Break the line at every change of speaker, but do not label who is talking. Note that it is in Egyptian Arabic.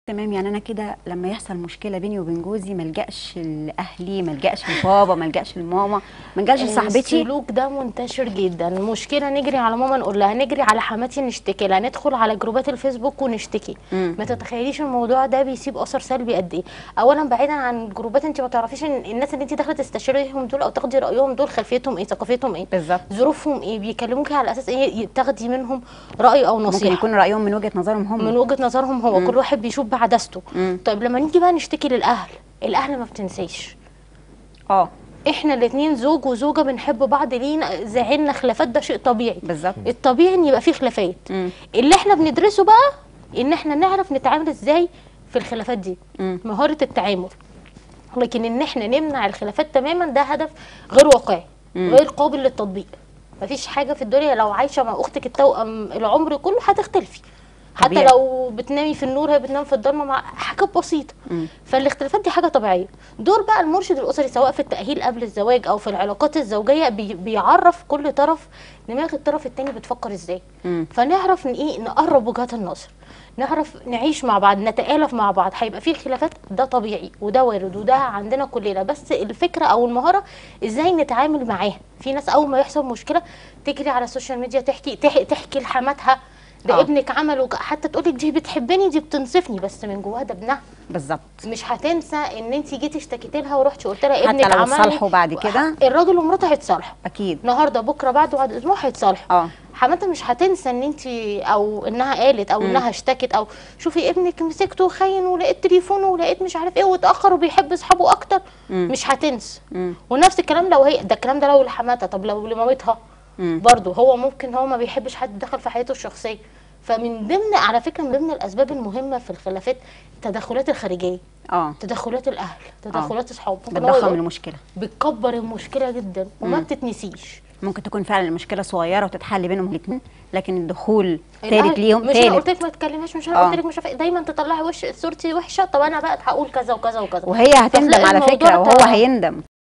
تمام يعني انا كده لما يحصل مشكله بيني وبين جوزي ما الجاش لاهلي ما الجاش لبابا ما الجاش لماما ما الجاش لصاحبتي
السلوك ده منتشر جدا المشكله نجري على ماما نقول لها نجري على حماتي نشتكي لها ندخل على جروبات الفيسبوك ونشتكي
مم.
ما تتخيليش الموضوع ده بيسيب اثر سلبي قد ايه اولا بعيدا عن الجروبات انت ما تعرفيش ان الناس اللي انت داخله تستشيريهم دول او تاخدي رايهم دول خلفيتهم ايه ثقافتهم ايه
بالظبط
ظروفهم ايه بيكلموكي على اساس ايه تاخدي منهم راي او
ممكن
نصيحه
يكون رايهم من وجهه نظرهم هم
من وجهه نظرهم هو كل واحد بيشوف بعدسته
مم.
طيب لما نيجي بقى نشتكي للاهل الاهل ما بتنسيش
اه
احنا الاثنين زوج وزوجه بنحب بعض لينا زعلنا خلافات ده شيء طبيعي
بالظبط
الطبيعي ان يبقى فيه خلافات
مم.
اللي احنا بندرسه بقى ان احنا نعرف نتعامل ازاي في الخلافات دي
مم.
مهاره التعامل لكن ان احنا نمنع الخلافات تماما ده هدف غير واقعي
مم.
غير قابل للتطبيق مفيش حاجه في الدنيا لو عايشه مع اختك التوأم العمر كله هتختلفي حتى
طبيعي.
لو بتنامي في النور هي بتنام في الضلمه مع حاجات بسيطه
مم.
فالاختلافات دي حاجه طبيعيه دور بقى المرشد الاسري سواء في التاهيل قبل الزواج او في العلاقات الزوجيه بي بيعرف كل طرف دماغ الطرف التاني بتفكر ازاي
مم.
فنعرف ن- ايه نقرب وجهات النظر نعرف نعيش مع بعض نتآلف مع بعض هيبقى في خلافات ده طبيعي وده وارد وده عندنا كلنا بس الفكره او المهاره ازاي نتعامل معاها في ناس اول ما يحصل مشكله تجري على السوشيال ميديا تحكي تح- تحكي لحماتها ده
آه.
ابنك عمل وك- حتى تقولك دي بتحبني دي بتنصفني بس من جواها ده ابنها
بالظبط
مش هتنسى ان انت جيتي اشتكيتي لها ورحتي قلت لها
حتى
ابنك
لو
عمل
اتصالحوا بعد كده؟
الراجل ومراته هيتصالحوا
اكيد
النهارده بكره بعد بعد اسبوع هيتصالحوا
اه
حماتها مش هتنسى ان انت او انها قالت او انها اشتكت او شوفي ابنك مسكته وخاين ولقيت تليفونه ولقيت مش عارف ايه واتاخر وبيحب اصحابه اكتر
مم.
مش هتنسى
مم.
ونفس الكلام لو هي ده الكلام ده لو لحماتها طب لو لمامتها
مم.
برضه هو ممكن هو ما بيحبش حد يدخل في حياته الشخصيه فمن ضمن على فكره من ضمن الاسباب المهمه في الخلافات التدخلات الخارجيه
اه
تدخلات الاهل تدخلات اصحاب ممكن هو
بتضخم
يقول-
المشكله
بتكبر المشكله جدا وما
مم.
بتتنسيش
ممكن تكون فعلا المشكله صغيره وتتحل بينهم الاثنين لكن الدخول
الأهل-
ثالث ليهم
مش انا قلت
ثالث
لك ما تتكلميش مش انا
آه.
قلت لك مش عارفة إيه، دايما تطلعي وش صورتي وحشه طب انا بقى هقول كذا وكذا وكذا
وهي هتندم
فتلاقي
على
الموضوع
فكره وهو
ده-
هيندم